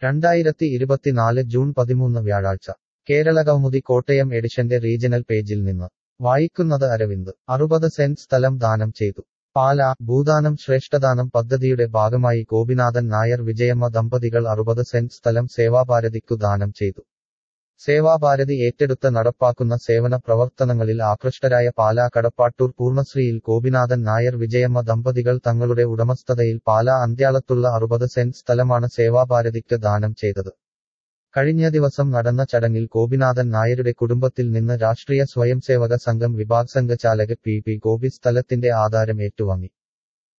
രണ്ടായിരത്തി ഇരുപത്തിനാല് ജൂൺ പതിമൂന്ന് വ്യാഴാഴ്ച കേരളകൗമുദി കോട്ടയം എഡിഷന്റെ റീജണൽ പേജിൽ നിന്ന് വായിക്കുന്നത് അരവിന്ദ് അറുപത് സെന്റ് സ്ഥലം ദാനം ചെയ്തു പാല ഭൂദാനം ശ്രേഷ്ഠദാനം പദ്ധതിയുടെ ഭാഗമായി ഗോപിനാഥൻ നായർ വിജയമ്മ ദമ്പതികൾ അറുപത് സെന്റ് സ്ഥലം സേവാഭാരതിക്കു ദാനം ചെയ്തു സേവാഭാരതി ഏറ്റെടുത്ത് നടപ്പാക്കുന്ന സേവന പ്രവർത്തനങ്ങളിൽ ആകൃഷ്ടരായ പാലാ കടപ്പാട്ടൂർ പൂർണ്ണശ്രീയിൽ ഗോപിനാഥൻ നായർ വിജയമ്മ ദമ്പതികൾ തങ്ങളുടെ ഉടമസ്ഥതയിൽ പാലാ അന്ത്യാളത്തുള്ള അറുപത് സെന്റ് സ്ഥലമാണ് സേവാഭാരതിക്ക് ദാനം ചെയ്തത് കഴിഞ്ഞ ദിവസം നടന്ന ചടങ്ങിൽ ഗോപിനാഥൻ നായരുടെ കുടുംബത്തിൽ നിന്ന് രാഷ്ട്രീയ സ്വയംസേവക സംഘം വിഭാഗ് സംഘചാലക് പി പി ഗോപി സ്ഥലത്തിന്റെ ആധാരം ഏറ്റുവാങ്ങി